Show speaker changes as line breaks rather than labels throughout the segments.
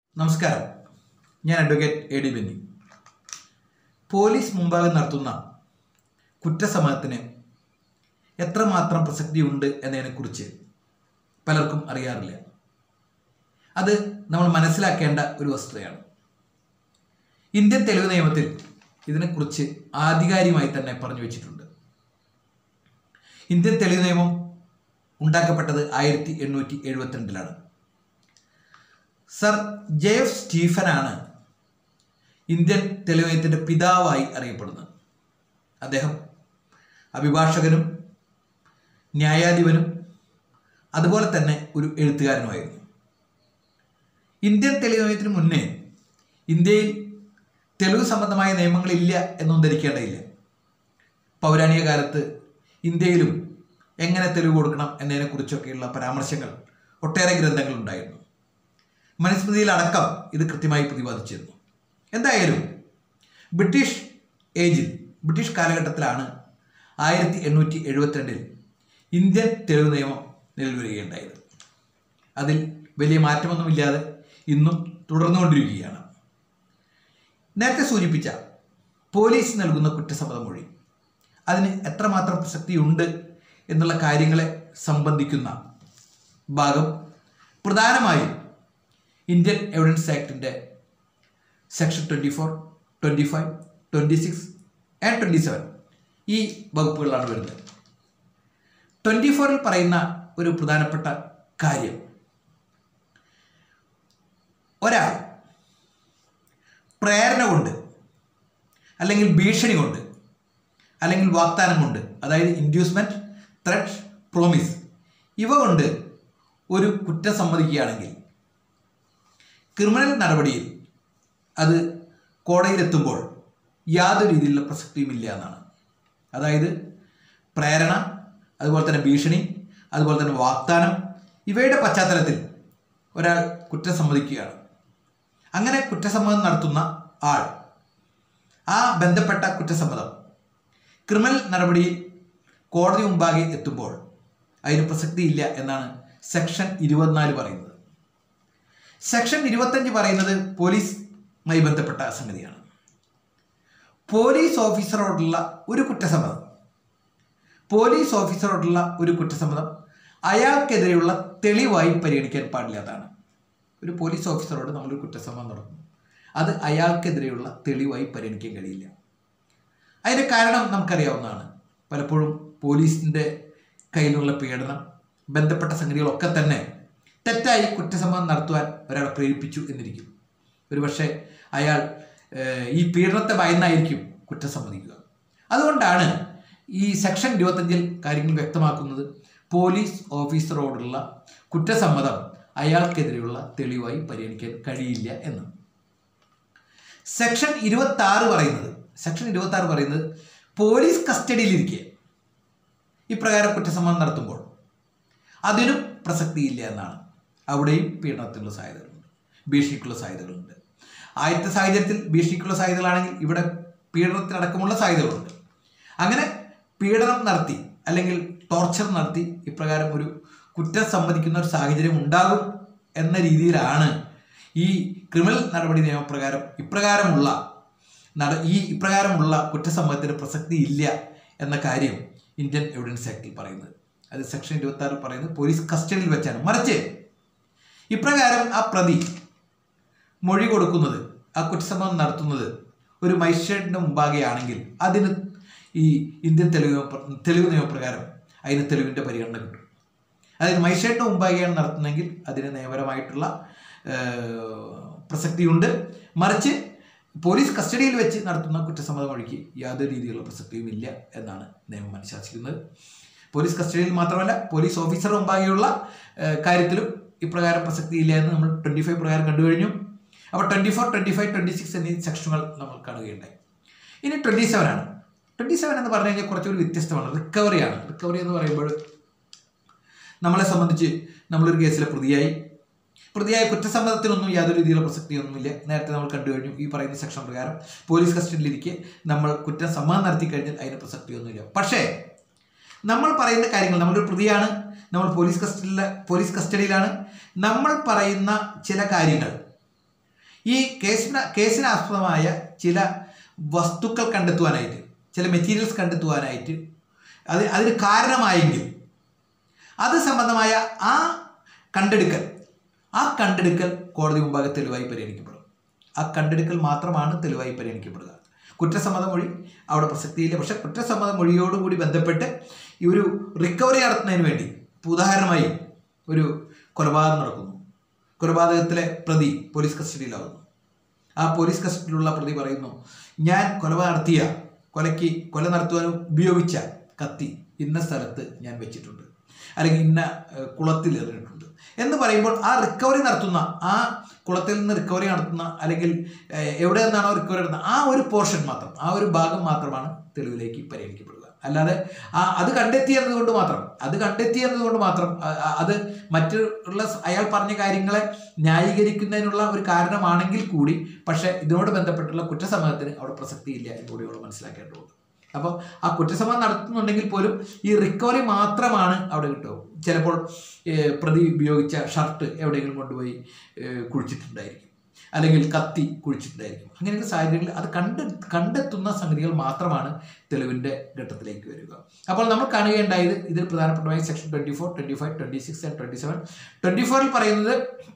നമസ്കാരം ഞാൻ advocate A D Benny police മുമ്പാകെ നടത്തുന്ന കുറ്റസമയത്തിന് എത്രമാത്രം പ്രസക്തിയുണ്ട് എന്നതിനെക്കുറിച്ച് പലർക്കും അറിയാറില്ല അത് നമ്മൾ മനസ്സിലാക്കേണ്ട ഒരു വസ്തുതയാണ് ഇന്ത്യൻ തെളിവ് നിയമത്തിൽ ഇതിനെക്കുറിച്ച് ആധികാരികമായി തന്നെ പറഞ്ഞു വെച്ചിട്ടുണ്ട് ഇന്ത്യൻ തെളിവ് നിയമം ഉണ്ടാക്കപ്പെട്ടത് ആയിരത്തി എണ്ണൂറ്റി എഴുപത്തിരണ്ടിലാണ് സർ ജെ എഫ് സ്റ്റീഫനാണ് ഇന്ത്യൻ തെളിവയത്തിൻ്റെ പിതാവായി അറിയപ്പെടുന്നത് അദ്ദേഹം അഭിഭാഷകനും ന്യായാധിപനും അതുപോലെ തന്നെ ഒരു എഴുത്തുകാരനുമായിരുന്നു ഇന്ത്യൻ തെളിവയത്തിന് മുന്നേ ഇന്ത്യയിൽ തെളിവ് സംബന്ധമായ നിയമങ്ങളില്ല എന്നൊന്നും ധരിക്കേണ്ടതില്ല പൗരാണിക കാലത്ത് ഇന്ത്യയിലും എങ്ങനെ തെളിവ് കൊടുക്കണം എന്നതിനെക്കുറിച്ചൊക്കെയുള്ള പരാമർശങ്ങൾ ഒട്ടേറെ ഗ്രന്ഥങ്ങളുണ്ടായിരുന്നു മനുസ്മൃതിയിലടക്കം ഇത് കൃത്യമായി പ്രതിപാദിച്ചിരുന്നു എന്തായാലും ബ്രിട്ടീഷ് ഏജിൽ ബ്രിട്ടീഷ് കാലഘട്ടത്തിലാണ് ആയിരത്തി എണ്ണൂറ്റി എഴുപത്തിരണ്ടിൽ ഇന്ത്യൻ തെളിവ് നിയമം നിലവിൽ വരികയുണ്ടായത് അതിൽ വലിയ മാറ്റമൊന്നുമില്ലാതെ ഇന്നും തുടർന്നുകൊണ്ടിരിക്കുകയാണ് നേരത്തെ സൂചിപ്പിച്ച പോലീസ് നൽകുന്ന കുറ്റസമ്മത മൊഴി അതിന് എത്രമാത്രം പ്രസക്തിയുണ്ട് എന്നുള്ള കാര്യങ്ങളെ സംബന്ധിക്കുന്ന ഭാഗം പ്രധാനമായും ഇന്ത്യൻ എവിഡൻസ് ആക്ടിൻ്റെ section twenty four twenty five twenty six and twenty seven ഈ വകുപ്പുകളാണ് വരുന്നത് ട്വൻറ്റി ഫോറിൽ പറയുന്ന ഒരു പ്രധാനപ്പെട്ട കാര്യം ഒരാൾ പ്രേരണ കൊണ്ട് അല്ലെങ്കിൽ ഭീഷണി കൊണ്ട് അല്ലെങ്കിൽ വാഗ്ദാനം കൊണ്ട് അതായത് ഇൻഡ്യൂസ്മെൻറ്റ് ത്രെറ്റ് പ്രോമിസ് ഇവ കൊണ്ട് ഒരു കുറ്റം സമ്മതിക്കുകയാണെങ്കിൽ ക്രിമിനൽ നടപടിയിൽ അത് കോടതിയിലെത്തുമ്പോൾ യാതൊരു രീതിയിലുള്ള പ്രസക്തിയുമില്ല എന്നാണ് അതായത് പ്രേരണ അതുപോലെ തന്നെ ഭീഷണി അതുപോലെ തന്നെ വാഗ്ദാനം ഇവയുടെ പശ്ചാത്തലത്തിൽ ഒരാൾ കുറ്റം സമ്മതിക്കുകയാണ് അങ്ങനെ കുറ്റസമ്മതം നടത്തുന്ന ആൾ ആ ബന്ധപ്പെട്ട കുറ്റസമ്മതം ക്രിമിനൽ നടപടിയിൽ കോടതി മുമ്പാകെ എത്തുമ്പോൾ അതിന് പ്രസക്തിയില്ല എന്നാണ് സെക്ഷൻ ഇരുപത്തിനാല് പറയുന്നത് സെക്ഷൻ ഇരുപത്തഞ്ച് പറയുന്നത് പോലീസുമായി ബന്ധപ്പെട്ട സംഗതിയാണ് പോലീസ് ഓഫീസറോടുള്ള ഒരു കുറ്റസമ്മതം പോലീസ് ഓഫീസറോടുള്ള ഒരു കുറ്റസമ്മതം അയാൾക്കെതിരെയുള്ള തെളിവായി പരിഗണിക്കാൻ പാടില്ലാത്തതാണ് ഒരു പോലീസ് ഓഫീസറോട് നമ്മളൊരു കുറ്റസമ്മതം നടത്തുന്നു അത് അയാൾക്കെതിരെയുള്ള തെളിവായി പരിഗണിക്കാൻ കഴിയില്ല അതിൻ്റെ കാരണം നമുക്കറിയാവുന്നതാണ് പലപ്പോഴും പോലീസിൻ്റെ കയ്യിലുള്ള പീഡനം ബന്ധപ്പെട്ട സംഗതികളൊക്കെ തന്നെ തെറ്റായി കുറ്റസമ്മതം നടത്തുവാൻ ഒരാളെ പ്രേരിപ്പിച്ചു എന്നിരിക്കും ഒരുപക്ഷെ അയാൾ ഏഹ്, ഈ പീഡനത്തെ ഭയന്നായിരിക്കും കുറ്റം സമ്മതിക്കുക അതുകൊണ്ടാണ് ഈ സെക്ഷൻ ഇരുപത്തഞ്ചിൽ കാര്യങ്ങൾ വ്യക്തമാക്കുന്നത് പോലീസ് ഓഫീസറോടുള്ള കുറ്റസമ്മതം അയാൾക്കെതിരെയുള്ള തെളിവായി പരിഗണിക്കാൻ കഴിയില്ല എന്ന് സെക്ഷൻ ഇരുപത്തി ആറ് പറയുന്നത് സെക്ഷൻ ഇരുപത്തി ആറ് പറയുന്നത് പോലീസ് കസ്റ്റഡിയിലിരിക്കെ ഇപ്രകാരം കുറ്റസമ്മതം നടത്തുമ്പോൾ അതിനും പ്രസക്തിയില്ല എന്നാണ് അവിടെയും പീഡനത്തിനുള്ള സാധ്യതകളുണ്ട് ഭീഷണിക്കുള്ള സാധ്യതകളുണ്ട് ആദ്യത്തെ സാഹചര്യത്തിൽ ഭീഷണിക്കുള്ള സാധ്യതകളാണെങ്കിൽ ഇവിടെ പീഡനത്തിനടക്കമുള്ള സാധ്യതകളുണ്ട് അങ്ങനെ പീഡനം നടത്തി അല്ലെങ്കിൽ ടോർച്ചർ നടത്തി ഇപ്രകാരം ഒരു കുറ്റം സമ്മതിക്കുന്ന ഒരു സാഹചര്യം ഉണ്ടാകും എന്ന രീതിയിലാണ് ഈ ക്രിമിനൽ നടപടി നിയമപ്രകാരം ഇപ്രകാരമുള്ള നട ഈ ഇപ്രകാരമുള്ള കുറ്റസമ്മതത്തിന് പ്രസക്തി ഇല്ല എന്ന കാര്യം ഇന്ത്യൻ എവിഡൻസ് ആക്ടിൽ പറയുന്നത് അത് സെക്ഷൻ ഇരുപത്തി ആറിൽ പറയുന്നത് പോലീസ് കസ്റ്റഡിയിൽ വെച്ചാണ് മറിച്ച് ഇപ്രകാരം ആ പ്രതി മൊഴി കൊടുക്കുന്നത് ആ കുറ്റസമ്മതം നടത്തുന്നത് ഒരു മജിസ്ട്രേറ്റിൻ്റെ മുമ്പാകെയാണെങ്കിൽ അതിന് ഈ ഇന്ത്യൻ തെളിവ് നിയമപ്ര- തെളിവ് നിയമപ്രകാരം അതിന് തെളിവിൻ്റെ പരിഗണന കിട്ടും അതായത് മജിസ്ട്രേറ്റിന് മുമ്പാകെയാണ് നടത്തുന്നതെങ്കിൽ അതിന് നിയമപരമായിട്ടുള്ള ഏഹ്, പ്രസക്തിയുണ്ട് മറിച്ച് പോലീസ് കസ്റ്റഡിയിൽ വെച്ച് നടത്തുന്ന കുറ്റസമ്മത മൊഴിക്ക് യാതൊരു രീതിയിലുള്ള പ്രസക്തിയും ഇല്ല എന്നാണ് നിയമം അനുശാസിക്കുന്നത് പോലീസ് കസ്റ്റഡിയിൽ മാത്രമല്ല പോലീസ് ഓഫീസർ മുമ്പാകെയുള്ള ഏഹ്, കാര്യത്തിലും ഇപ്രകാരം പ്രസക്തിയില്ല എന്ന് നമ്മൾ ട്വൻറ്റി ഫൈവ് പ്രകാരം കണ്ടു കഴിഞ്ഞു അപ്പോൾ twenty four twenty five twenty six എന്നീ സെക്ഷനുകൾ നമ്മൾ കാണുകയുണ്ടായി ഇനി ട്വൻറ്റി സെവൻ ആണ് ട്വൻറ്റി സെവൻ എന്ന് പറഞ്ഞു കഴിഞ്ഞാൽ കുറച്ചുകൂടി വ്യത്യസ്തമാണ് റിക്കവറിയാണ് റിക്കവറി എന്ന് പറയുമ്പോൾ നമ്മളെ സംബന്ധിച്ച് നമ്മളൊരു കേസിലെ പ്രതിയായി പ്രതിയായ കുറ്റസമ്മതത്തിനൊന്നും യാതൊരു രീതിയിലുള്ള പ്രസക്തിയൊന്നുമില്ല നേരത്തെ നമ്മൾ കണ്ടു കഴിഞ്ഞു ഈ പറയുന്ന സെക്ഷൻ പ്രകാരം പോലീസ് കസ്റ്റഡിയിലിരിക്കെ നമ്മൾ കുറ്റം സമ്മതം നടത്തി കഴിഞ്ഞാൽ അതിന് പ്രസക്തിയൊന്നുമില്ല പക്ഷേ നമ്മൾ പറയുന്ന കാര്യങ്ങൾ നമ്മളൊരു പ്രതിയാണ് നമ്മൾ പോലീസ് കസ്റ്റഡിയിലെ പോലീസ് കസ്റ്റഡിയിലാണ് നമ്മൾ പറയുന്ന ചില കാര്യങ്ങൾ ഈ കേസിന് കേസിനാസ്പദമായ ചില വസ്തുക്കൾ കണ്ടെത്തുവാനായിട്ട് ചില മെറ്റീരിയൽസ് കണ്ടെത്തുവാനായിട്ട് അത് അതിന് കാരണമായെങ്കിൽ അത് സംബന്ധമായ ആ കണ്ടെടുക്കൽ ആ കണ്ടെടുക്കൽ കോടതി മുമ്പാകെ തെളിവായി പരിഗണിക്കപ്പെടും ആ കണ്ടെടുക്കൽ മാത്രമാണ് തെളിവായി പരിഗണിക്കപ്പെടുക കുറ്റസമ്മത മൊഴി അവിടെ പ്രസക്തിയില്ല പക്ഷെ കുറ്റസമ്മത മൊഴിയോടുകൂടി ബന്ധപ്പെട്ട് ഈ ഒരു റിക്കവറി നടത്തുന്നതിന് വേണ്ടി ഇപ്പൊ ഉദാഹരണമായി ഒരു കൊലപാതകം നടക്കുന്നു കൊലപാതകത്തിലെ പ്രതി പോലീസ് കസ്റ്റഡിയിലാവുന്നു ആ പോലീസ് കസ്റ്റഡിയിലുള്ള പ്രതി പറയുന്നു ഞാൻ കൊല നടത്തിയ കൊലയ്ക്ക് കൊല നടത്തുവാൻ ഉപയോഗിച്ച കത്തി ഇന്ന സ്ഥലത്ത് ഞാൻ വെച്ചിട്ടുണ്ട് അല്ലെങ്കിൽ ഇന്ന ഏഹ്, കുളത്തിൽ എറിഞ്ഞിട്ടുണ്ട് എന്ന് പറയുമ്പോൾ ആ റിക്കവറി നടത്തുന്ന ആ കുളത്തിൽ നിന്ന് റിക്കവറി നടത്തുന്ന അല്ലെങ്കിൽ ഏഹ്, എവിടെ നിന്നാണോ റിക്കവറി നടത്തുന്നത് ആ ഒരു പോർഷൻ മാത്രം ആ ഒരു ഭാഗം മാത്രമാണ് തെളിവിലേക്ക് പരിഗണിക്കപ്പെടുക അല്ലാതെ ആ അത് കണ്ടെത്തി എന്നതുകൊണ്ട് മാത്രം അത് കണ്ടെത്തി എന്നതുകൊണ്ട് മാത്രം അ- അ- അത് മറ്റുള്ള സ് അയാൾ പറഞ്ഞ കാര്യങ്ങളെ ന്യായീകരിക്കുന്നതിനുള്ള ഒരു കാരണമാണെങ്കിൽ കൂടി പക്ഷേ ഇതിനോട് ബന്ധപ്പെട്ടുള്ള കുറ്റസമ്മതത്തിന് അവിടെ പ്രസക്തിയില്ല എന്നുകൂടി നമ്മൾ മനസ്സിലാക്കേണ്ടതുണ്ട് അപ്പോൾ ആ കുറ്റസമ്മതം നടത്തുന്നുണ്ടെങ്കിൽ പോലും ഈ റിക്കവറി മാത്രമാണ് അവിടെ കിട്ടുക ചിലപ്പോൾ ഏഹ്, പ്രതി ഉപയോഗിച്ച ഷർട്ട് എവിടെയെങ്കിലും കൊണ്ടുപോയി ഏഹ്, കുഴിച്ചിട്ടുണ്ടായിരിക്കും അല്ലെങ്കിൽ കത്തി കുഴിച്ചിട്ടുണ്ടായിരിക്കും അങ്ങനെയുള്ള സാഹചര്യങ്ങളിൽ അത് കണ്ട് കണ്ടെത്തുന്ന സംഗതികൾ മാത്രമാണ് തെളിവിൻ്റെ ഘട്ടത്തിലേക്ക് വരിക അപ്പോൾ നമ്മൾ കാണുകയുണ്ടായത് ഇതിൽ പ്രധാനപ്പെട്ടമായി section twenty four twenty five twenty six and twenty seven twenty ഫോറിൽ പറയുന്നത്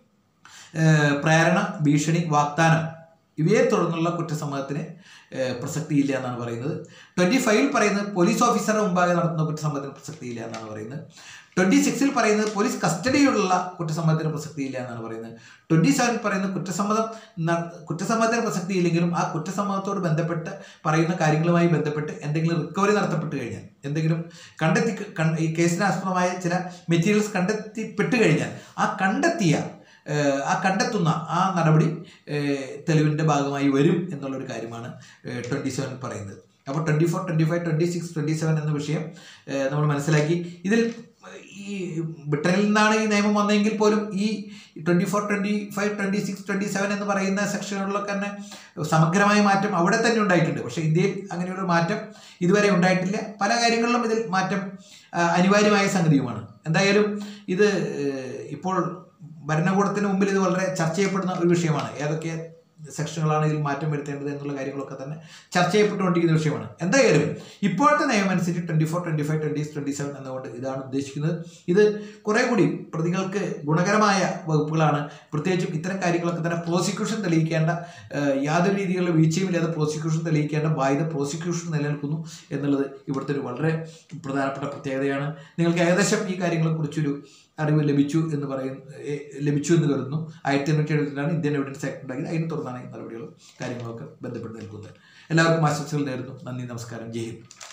ഏഹ്, പ്രേരണ ഭീഷണി വാഗ്ദാനം ഇവയെ തുടർന്നുള്ള കുറ്റസമ്മതത്തിന് ഏഹ്, പ്രസക്തിയില്ല എന്നാണ് പറയുന്നത് ട്വൻറ്റി ഫൈവിൽ പറയുന്നത് പോലീസ് ഓഫീസറുടെ മുമ്പാകെ നടത്തുന്ന കുറ്റസമ്മതത്തിന് പ്രസക്തിയില്ല എന്നാണ് പറയുന്നത് ട്വൻറ്റി സിക്സിൽ പറയുന്നത് പോലീസ് കസ്റ്റഡിയിലുള്ള കുറ്റസമ്മതത്തിന് പ്രസക്തിയില്ല എന്നാണ് പറയുന്നത് ട്വൻറ്റി സെവനിൽ പറയുന്നത് കുറ്റസമ്മതം ന- കുറ്റസമ്മതത്തിന് പ്രസക്തിയില്ലെങ്കിലും ആ കുറ്റസമ്മതത്തോട് ബന്ധപ്പെട്ട് പറയുന്ന കാര്യങ്ങളുമായി ബന്ധപ്പെട്ട് എന്തെങ്കിലും റിക്കവറി നടത്തപ്പെട്ട് കഴിഞ്ഞാൽ എന്തെങ്കിലും കണ്ടെത്തി കണ്ട- ഈ കേസിനാസ്പദമായ ചില മെറ്റീരിയൽസ് കണ്ടെത്തിപ്പെട്ട് കഴിഞ്ഞാൽ ആ കണ്ടെത്തിയ ഏഹ്, ആ കണ്ടെത്തുന്ന ആ നടപടി ഏഹ്, തെളിവിൻ്റെ ഭാഗമായി വരും എന്നുള്ളൊരു കാര്യമാണ് ട്വൻറ്റി സെവൻ പറയുന്നത് അപ്പോൾ twenty four twenty five twenty six twenty seven എന്ന വിഷയം ഏഹ്, നമ്മൾ മനസ്സിലാക്കി ഇതിൽ ഈ ബ്രിട്ടനിൽ നിന്നാണ് ഈ നിയമം വന്നതെങ്കിൽ പോലും ഈ twenty four twenty five twenty six twenty seven എന്ന് പറയുന്ന സെക്ഷനുകളിലൊക്കെ തന്നെ സമഗ്രമായ മാറ്റം അവിടെ തന്നെ ഉണ്ടായിട്ടുണ്ട് പക്ഷേ ഇന്ത്യയിൽ അങ്ങനെയൊരു മാറ്റം ഇതുവരെ ഉണ്ടായിട്ടില്ല പല കാര്യങ്ങളിലും ഇതിൽ മാറ്റം ആ, അനിവാര്യമായ സംഗതിയുമാണ് എന്തായാലും ഇത് ഏഹ്, ഇപ്പോൾ ഭരണകൂടത്തിന് മുമ്പിൽ ഇത് വളരെ ചർച്ച ചെയ്യപ്പെടുന്ന ഒരു വിഷയമാണ് ഏതൊക്കെ സെക്ഷനുകളാണ് ഇതിൽ മാറ്റം വരുത്തേണ്ടത് എന്നുള്ള കാര്യങ്ങളൊക്കെ തന്നെ ചർച്ച ചെയ്യപ്പെട്ടുകൊണ്ടിരിക്കുന്ന വിഷയമാണ് എന്തായാലും ഇപ്പോഴത്തെ നിയമം അനുസരിച്ച് twenty four twenty five twenty twenty seven എന്നുകൊണ്ട് ഇതാണ് ഉദ്ദേശിക്കുന്നത് ഇത് കുറേ കൂടി പ്രതികൾക്ക് ഗുണകരമായ വകുപ്പുകളാണ് പ്രത്യേകിച്ചും ഇത്തരം കാര്യങ്ങളൊക്കെ തന്നെ പ്രോസിക്യൂഷൻ തെളിയിക്കേണ്ട ഏഹ്, യാതൊരു രീതിയിലുള്ള വീഴ്ചയുമില്ലാതെ പ്രോസിക്യൂഷൻ തെളിയിക്കേണ്ട ബാധ്യത പ്രോസിക്യൂഷൻ നിലനിൽക്കുന്നു എന്നുള്ളത് ഇവിടുത്തെ ഒരു വളരെ പ്രധാനപ്പെട്ട പ്രത്യേകതയാണ് നിങ്ങൾക്ക് ഏകദേശം ഈ കാര്യങ്ങളെക്കുറിച്ചൊരു അറിവ് ലഭിച്ചു എന്ന് പറയും ഏ, ലഭിച്ചു എന്ന് കരുതുന്നു ആയിരത്തി എണ്ണൂറ്റി എഴുപത്തിലാണ് ഇന്ത്യൻ എവിഡൻസ് ആക്ട് ഉണ്ടാക്കി അതിനെ തുടർന്നാണ് ഈ നടപടികളും കാര്യങ്ങളൊക്കെ ബന്ധപ്പെട്ട് നിൽക്കുന്നത് എല്ലാവർക്കും ആശംസകൾ നേരുന്നു നന്ദി നമസ്കാരം ജയ് ഹിന്ദ്